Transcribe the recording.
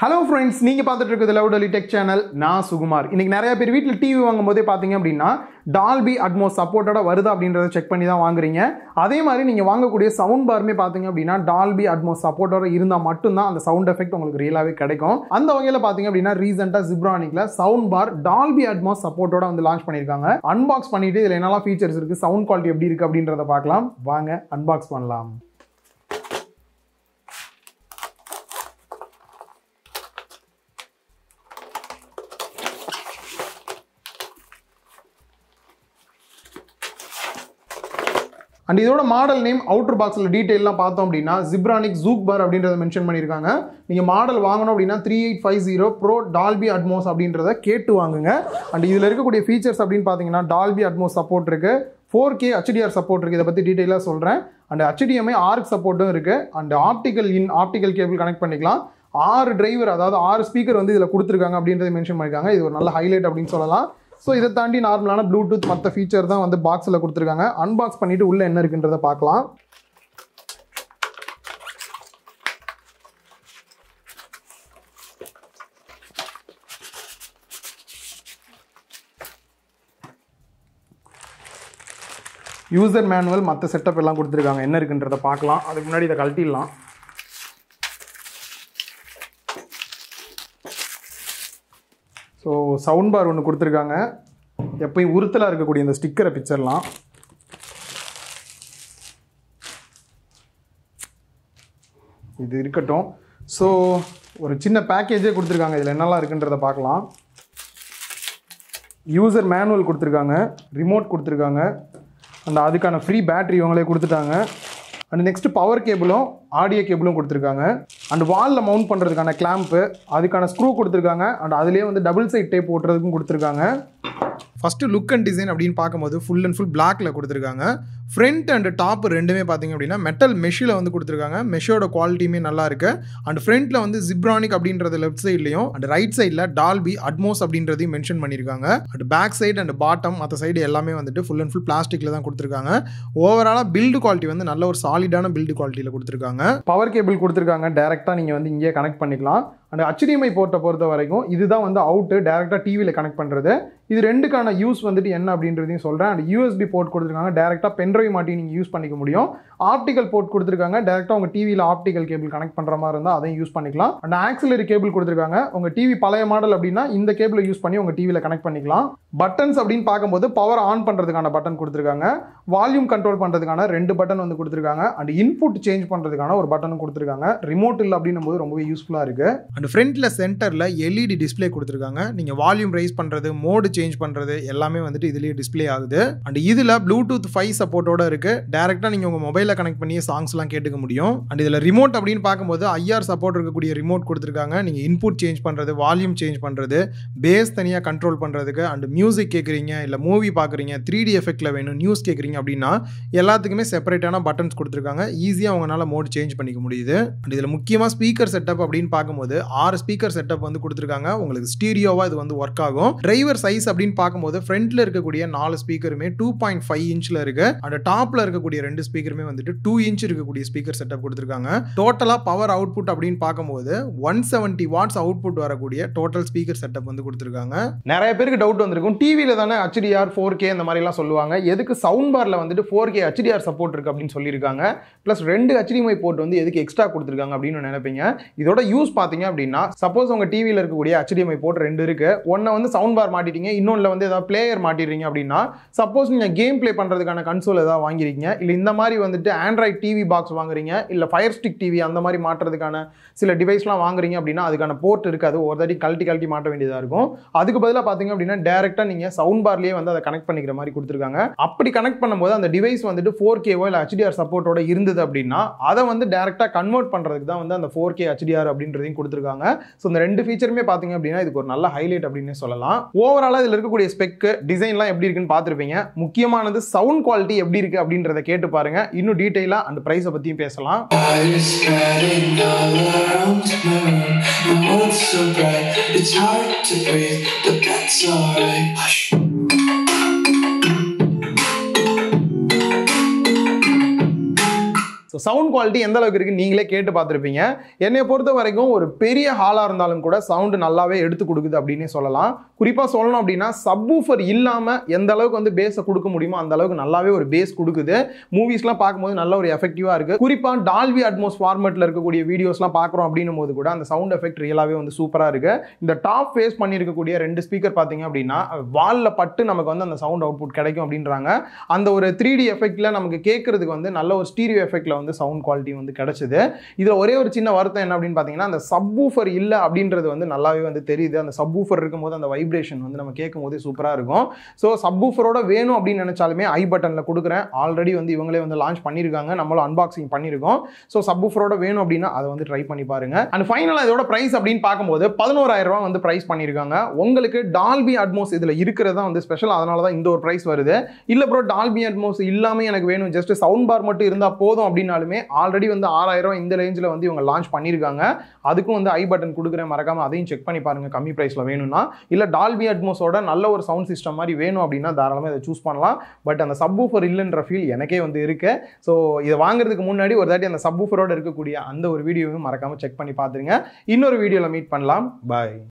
Hello friends நீங்கள் பார்த்துட்டு இருக்கிறது லவ் டெலி டெக் சேனல் நான் சுகுமார் இன்னைக்கு நிறைய பேர் வீட்டில் டிவி வாங்கும் போதே பார்த்தீங்க அப்படின்னா டால்பி அட்மோஸ் சப்போர்ட்டோட வருதா அப்படின்றத செக் பண்ணி தான் வாங்குறீங்க அதே மாதிரி நீங்கள் வாங்கக்கூடிய சவுண்ட் பாருமே பார்த்தீங்க அப்படின்னா டால்பி அட்மோஸ் சப்போர்ட்டோட இருந்தால் மட்டும்தான் அந்த சவுண்ட் எஃபெக்ட் உங்களுக்கு ரியலாகவே கிடைக்கும் அந்த வகையில் பார்த்தீங்க அப்படின்னா ரீசெண்டாக ஜிப்ரானிக்ல சவுண்ட் பார் டால்பி அட்மோஸ் சப்போர்ட்டோட வந்து லான்ச் பண்ணியிருக்காங்க அன்பாக்ஸ் பண்ணிட்டு இதில் என்னெல்லாம் ஃபீச்சர்ஸ் இருக்குது சவுண்ட் குவாலிட்டி எப்படி இருக்குது அப்படின்றத பார்க்கலாம் வாங்க அன்பாக்ஸ் பண்ணலாம் அண்ட் இதோட மாடல் நேம் அவுட்டர் பாக்ஸில் டீட்டெயிலாம் பார்த்தோம் அப்படின்னா ஜிப்ரானிக் ஜூக் பார் அப்படின்றத மென்ஷன் பண்ணியிருக்காங்க நீங்கள் மாடல் வாங்கணும் அப்படின்னா three eight five zero pro Dolby Atmos அப்படின்றத கேட்டு வாங்குங்க அண்ட் இதில் இருக்கக்கூடிய ஃபீச்சர்ஸ் அப்படின்னு பார்த்தீங்கன்னா டால்பி அட்மோஸ் சப்போர்ட் இருக்கு ஃபோர் கே ஹெச்டிஆர் சப்போர்ட் இருக்குது இதை பற்றி டீட்டெயிலாக சொல்கிறேன் அண்ட் ஹெச்டிஎம்ஐ ஆர்க் சப்போர்ட்டும் இருக்குது and optical in optical cable connect பண்ணிக்கலாம் ஆறு டிரைவர் அதாவது ஆறு ஸ்பீக்கர் வந்து இதில் கொடுத்துருக்காங்க அப்படின்றத மென்ஷன் பண்ணியிருக்காங்க இது ஒரு நல்ல ஹைலைட் அப்படின்னு சொல்லலாம் ஸோ இதை தாண்டி நார்மலான ப்ளூடூத் மற்ற ஃபீச்சர் தான் வந்து பாக்ஸில் கொடுத்துருக்காங்க அன்பாக்ஸ் பண்ணிட்டு உள்ள என்ன இருக்குன்றத பார்க்கலாம் யூசர் மேனுவல் மற்ற செட்டப் எல்லாம் கொடுத்துருக்காங்க என்ன இருக்குன்றத பார்க்கலாம் அதுக்கு முன்னாடி இதை கழட்டிடலாம் ஸோ சவுண்ட் பார் ஒன்று கொடுத்துருக்காங்க எப்பயும் உறுத்தலாக இருக்கக்கூடிய இந்த ஸ்டிக்கரை பிக்சர்லாம் இது இருக்கட்டும் ஸோ ஒரு சின்ன பேக்கேஜே கொடுத்துருக்காங்க இதில் என்னெல்லாம் இருக்குன்றத பார்க்கலாம் யூசர் மேனுவல் கொடுத்துருக்காங்க ரிமோட் கொடுத்துருக்காங்க அந்த அதுக்கான ஃப்ரீ பேட்டரி இவங்களே கொடுத்துட்டாங்க அண்ட் நெக்ஸ்ட் பவர் கேபிளும் ஆடியோ கேபிளும் கொடுத்துருக்காங்க அண்ட் வாலில் மவுண்ட் பண்ணுறதுக்கான கிளாம்ப்பு அதுக்கான ஸ்க்ரூ கொடுத்துருக்காங்க அண்ட் அதுலேயே வந்து டபுள் சைட் டேப் ஓட்டுறதுக்கும் கொடுத்துருக்காங்க ஃபஸ்ட்டு லுக் அண்ட் டிசைன் அப்படின்னு பார்க்கும்போது ஃபுல் அண்ட் ஃபுல் பிளாக்ல கொடுத்துருக்காங்க ஃப்ரண்ட் அண்ட் டாப் ரெண்டுமே பார்த்தீங்க அப்படின்னா மெட்டல் மெஷில் வந்து கொடுத்துருக்காங்க மெஷோட குவாலிட்டியுமே நல்லா இருக்கு அண்ட் ஃப்ரண்ட்டில் வந்து ஜிப்ரானிக் அப்படின்றது லெஃப்ட் சைட்லையும் அண்ட் ரைட் சைடில் டால்பி அட்மோஸ் அப்படின்றதையும் மென்ஷன் பண்ணியிருக்காங்க and back side and bottom மற்ற சைடு எல்லாமே வந்துட்டு ஃபுல் அண்ட் ஃபுல் பிளாஸ்டிக்கில் தான் கொடுத்துருக்காங்க ஓவராலாக பில்டு குவாலிட்டி வந்து நல்ல ஒரு சாலிடான பில்டு குவாலிட்டியில் கொடுத்துருக்காங்க பவர் கேபிள் கொடுத்துருக்காங்க டேரெக்டாக நீங்கள் வந்து இங்கேயே கனெக்ட் பண்ணிக்கலாம் அண்ட் HDMI போர்ட்டை பொறுத்த வரைக்கும் இதுதான் வந்து அவுட்டு டேரெக்டாக டிவியில் கனெக்ட் பண்ணுறது இது ரெண்டுக்கான யூஸ் வந்துட்டு என்ன அப்படின்றதையும் சொல்கிறேன் அண்ட் யூஎஸ்பி போர்ட் கொடுத்துருக்காங்க டேரெக்டாக பென்ட்ரைவ் மாட்டி நீங்கள் யூஸ் பண்ணிக்க முடியும் ஆப்டிக்கல் போர்ட் கொடுத்துருக்காங்க டேரெக்டாக உங்கள் டிவியில் ஆப்டிக்கல் கேபிள் கனெக்ட் பண்ணுற மாதிரி இருந்தால் அதையும் யூஸ் பண்ணிக்கலாம் அண்ட் ஆக்சிலரி கேபிள் கொடுத்துருக்காங்க உங்கள் டிவி பழைய மாடல் அப்படின்னா இந்த கேபிளை யூஸ் பண்ணி உங்கள் டிவியில் கனெக்ட் பண்ணிக்கலாம் பட்டன்ஸ் அப்படின்னு பார்க்கும்போது பவர் ஆன் பண்ணுறதுக்கான பட்டன் கொடுத்துருக்காங்க வால்யூம் கண்ட்ரோல் பண்ணுறதுக்கான ரெண்டு பட்டன் வந்து கொடுத்துருக்காங்க அண்ட் இன்புட் சேஞ்ச் பண்ணுறதுக்கான ஒரு பட்டனும் கொடுத்துருக்காங்க ரிமோட் இல்லை அப்படின்னும் போது ரொம்பவே யூஸ்ஃபுல்லாக இருக்குது அண்ட் ஃப்ரண்ட்டில் சென்டரில் எல்இடி டிஸ்பிளே கொடுத்துருக்காங்க நீங்கள் வால்யூம் ரைஸ் பண்ணுறது மோடு சேஞ்ச் பண்ணுறது எல்லாமே வந்துட்டு இதுலேயே டிஸ்பிளே ஆகுது அண்ட் இதில் ப்ளூடூத் ஃபைவ் சப்போர்ட்டோட இருக்குது டேரெக்டாக நீங்கள் உங்கள் மொபைலில் கனெக்ட் பண்ணி சாங்ஸ்லாம் கேட்டுக்க முடியும் அண்ட் இதில் ரிமோட் அப்படின்னு பார்க்கும்போது ஐஆர் சப்போர்ட் இருக்கக்கூடிய ரிமோட் கொடுத்துருக்காங்க நீங்கள் இன்புட் சேஞ்ச் பண்ணுறது வால்யூம் சேஞ்ச் பண்ணுறது பேஸ் தனியாக கண்ட்ரோல் பண்ணுறதுக்கு அண்ட் மியூசிக் கேட்குறீங்க இல்லை மூவி பார்க்குறீங்க த்ரீ டி எஃபெக்டில் வேணும் நியூஸ் கேட்குறீங்க அப்படின்னா எல்லாத்துக்குமே செப்பரேட்டான பட்டன்ஸ் கொடுத்துருக்காங்க ஈஸியாக உங்களால் மோட் சேஞ்ச் பண்ணிக்க முடியுது அண்ட் இதில் முக்கியமாக ஸ்பீக்கர் செட்டப் அப்படின்னு பார்க்கும்போது ஆறு ஸ்பீக்கர் செட்டப் வந்து கொடுத்துருக்காங்க உங்களுக்கு ஸ்டீரியோவாக இது வந்து ஒர்க் ஆகும் டிரைவர் சைஸ் அப்படின்னு பார்க்கும்போது ஃப்ரண்ட்டில் இருக்கக்கூடிய நாலு ஸ்பீக்கருமே டூ பாயிண்ட் ஃபைவ் இன்ச்சில் இருக்கு அண்ட் டாப்பில் இருக்கக்கூடிய ரெண்டு ஸ்பீக்கருமே வந்துட்டு டூ இன்ச் இருக்கக்கூடிய ஸ்பீக்கர் செட்டப் கொடுத்துருக்காங்க டோட்டலாக பவர் அவுட்புட் அப்படின்னு பார்க்கும்போது ஒன் செவன்ட்டி வாட்ஸ் அவுட்புட் வரக்கூடிய டோட்டல் ஸ்பீக்கர் செட்டப் வந்து கொடுத்துருக்காங்க நிறைய பேருக்கு டவுட் வந்திருக்கும் டிவியில் தானே ஹெச்டிஆர் ஃபோர் கே இந்த மாதிரிலாம் சொல்லுவாங்க எதுக்கு சவுண்ட் பாரில் வந்துட்டு ஃபோர் கே ஹெச்டிஆர் சப்போர்ட் இருக்கு அப்படின்னு சொல்லியிருக்காங்க ப்ளஸ் ரெண்டு ஹெச்டிஎம்ஐ போர்ட் வந்து எதுக்கு எக்ஸ்ட்ரா கொடுத்துருக்காங்க அப்படின்னு நினைப்பீங்க இதோட யூஸ் பார்த்தீங்க அப்படின்னா சப்போஸ் உங்கள் டிவியில் இருக்கக்கூடிய HDMI போர்ட் ரெண்டு இருக்கு ஒன்றை வந்து சவுண்ட் பார் மாட்டிட்டீங்க இன்னொன்றில் வந்து ஏதாவது பிளேயர் மாட்டிடுறீங்க அப்படின்னா சப்போஸ் நீங்கள் கேம் ப்ளே பண்ணுறதுக்கான கன்சோல் ஏதாவது வாங்கிருக்கீங்க இல்லை இந்த மாதிரி வந்துட்டு ஆண்ட்ராய்ட் டிவி பாக்ஸ் வாங்குறீங்க இல்லை ஃபயர் ஸ்டிக் டிவி அந்த மாதிரி மாட்டுறதுக்கான சில டிவைஸ்லாம் வாங்குறீங்க அப்படின்னா அதுக்கான போர்ட் இருக்காது ஒரு தாட்டி கழட்டி கழட்டி மாட்ட வேண்டியதாக இருக்கும் அதுக்கு பதிலாக பார்த்தீங்க அப்படின்னா டேரெக்டாக நீங்கள் சவுண்ட் பார்லேயே வந்து அதை கனெக்ட் பண்ணிக்கிற மாதிரி கொடுத்துருக்காங்க அப்படி கனெக்ட் பண்ணும்போது அந்த டிவைஸ் வந்துட்டு ஃபோர் கேவோ இல்லை ஹெச்டிஆர் சப்போர்ட்டோட இருந்தது அப்படின்னா அதை வந்து டேரெக்டாக கன்வெர்ட் பண்ணுறதுக்கு தான் வந்து அந்த ஃபோர் கே ஹெச்டிஆர் அப்படின்றதையும் கொடுத்துருக்காங்க ஸோ இந்த ரெண்டு ஃபீச்சருமே பார்த்தீங்க அப்படின்னா இதுக்கு ஒரு நல்ல ஹைலைட் அப்படின்னு சொல்லலாம் ஓவராலாக இதில் இருக்கக்கூடிய ஸ்பெக்கு டிசைன்லாம் எப்படி இருக்குன்னு பார்த்துருப்பீங்க முக்கியமானது சவுண்ட் குவாலிட்டி எப்படி இருக்கு அப்படின்றத கேட்டு பாருங்க இன்னும் டீட்டெயிலாக அந்த ப்ரைஸை பற்றியும் பேசலாம் Fire spreading all around my room. The world's so bright, it's hard to breathe, but that's alright. Hush. So sound quality எந்த அளவுக்கு இருக்குது நீங்களே கேட்டு பார்த்துருப்பீங்க என்னை பொறுத்த வரைக்கும் ஒரு பெரிய ஹாலாக இருந்தாலும் கூட சவுண்டு நல்லாவே எடுத்து கொடுக்குது அப்படின்னே சொல்லலாம் குறிப்பாக சொல்லணும் அப்படின்னா சப்வூஃபர் இல்லாமல் எந்த அளவுக்கு வந்து பேஸை கொடுக்க முடியுமோ அந்த அளவுக்கு நல்லாவே ஒரு பேஸ் கொடுக்குது மூவிஸ்லாம் பார்க்கும்போது நல்ல ஒரு எஃபெக்டிவாக இருக்குது குறிப்பாக டால்வி அட்மோஸ் ஃபார்மெட்டில் இருக்கக்கூடிய வீடியோஸ்லாம் பார்க்குறோம் அப்படின்னும் போது கூட அந்த சவுண்ட் எஃபெக்ட் ரியலாகவே வந்து சூப்பராக இருக்குது இந்த டாப் ஃபேஸ் பண்ணியிருக்கக்கூடிய ரெண்டு ஸ்பீக்கர் பார்த்தீங்க அப்படின்னா வாலில் பட்டு நமக்கு வந்து அந்த சவுண்ட் அவுட்புட் கிடைக்கும் அப்படின்றாங்க அந்த ஒரு த்ரீ டி எஃபெக்ட்டில் நமக்கு கேட்கறதுக்கு வந்து நல்ல ஒரு ஸ்டீரியோ எஃபெக்ட்டில் வந்து சவுண்ட் குவாலிட்டி வந்து கிடைச்சது இதில் ஒரே ஒரு சின்ன வருத்தம் என்ன அப்படின்னு பார்த்தீங்கன்னா அந்த சப்வூஃபர் இல்லை அப்படின்றது வந்து நல்லாவே வந்து தெரியுது அந்த சப்வூஃபர் இருக்கும்போது அந்த வைப்ரேஷன் வந்து நம்ம கேட்கும் போதே சூப்பராக இருக்கும் ஸோ சப்வூஃபரோட வேணும் அப்படின்னு நினச்சாலுமே ஐ பட்டனில் கொடுக்குறேன் ஆல்ரெடி வந்து இவங்களே வந்து லான்ச் பண்ணியிருக்காங்க நம்மளும் அன்பாக்சிங் பண்ணியிருக்கோம் ஸோ சப்வூஃபரோட வேணும் அப்படின்னா அதை வந்து ட்ரை பண்ணி பாருங்க அண்ட் ஃபைனலாக இதோட ப்ரைஸ் அப்படின்னு பார்க்கும்போது பதினோராயிரம் ரூபா வந்து ப்ரைஸ் பண்ணியிருக்காங்க உங்களுக்கு டால்பி அட்மோஸ் இதில் இருக்கிறது தான் வந்து ஸ்பெஷல் அதனால தான் இந்த ஒரு ப்ரைஸ் வருது இல்லை ப்ரோ டால்பி அட்மோஸ் இல்லாமல் எனக்கு வேணும் ஜஸ்ட் சவுண்ட் பார் மட்டும் இருந்தால் போதும் அப்படின்னாலுமே ஆல்ரெடி வந்து ஆறாயிரம் இந்த ரேஞ்சில் வந்து இவங்க லான்ச் பண்ணியிருக்காங்க அதுக்கும் வந்து ஐ பட்டன் கொடுக்குறேன் மறக்காம அதையும் செக் பண்ணி பாருங்க கம்மி ப்ரைஸில் வேணும்னா இல்லை டால்பி அட்மோஸோட நல்ல ஒரு சவுண்ட் சிஸ்டம் மாதிரி வேணும் அப்படின்னா தாராளமாக இதை சூஸ் பண்ணலாம் பட் அந்த சப்வூஃபர் இல்லைன்ற ஃபீல் எனக்கே வந்து இருக்கு ஸோ இதை வாங்குறதுக்கு முன்னாடி ஒரு தாட்டி அந்த சப்வூஃபரோட இருக்கக்கூடிய அந்த ஒரு வீடியோவையும் மறக்காம செக் பண்ணி பார்த்துருங்க இன்னொரு வீடியோவில் மீட் பண்ணலாம் பாய்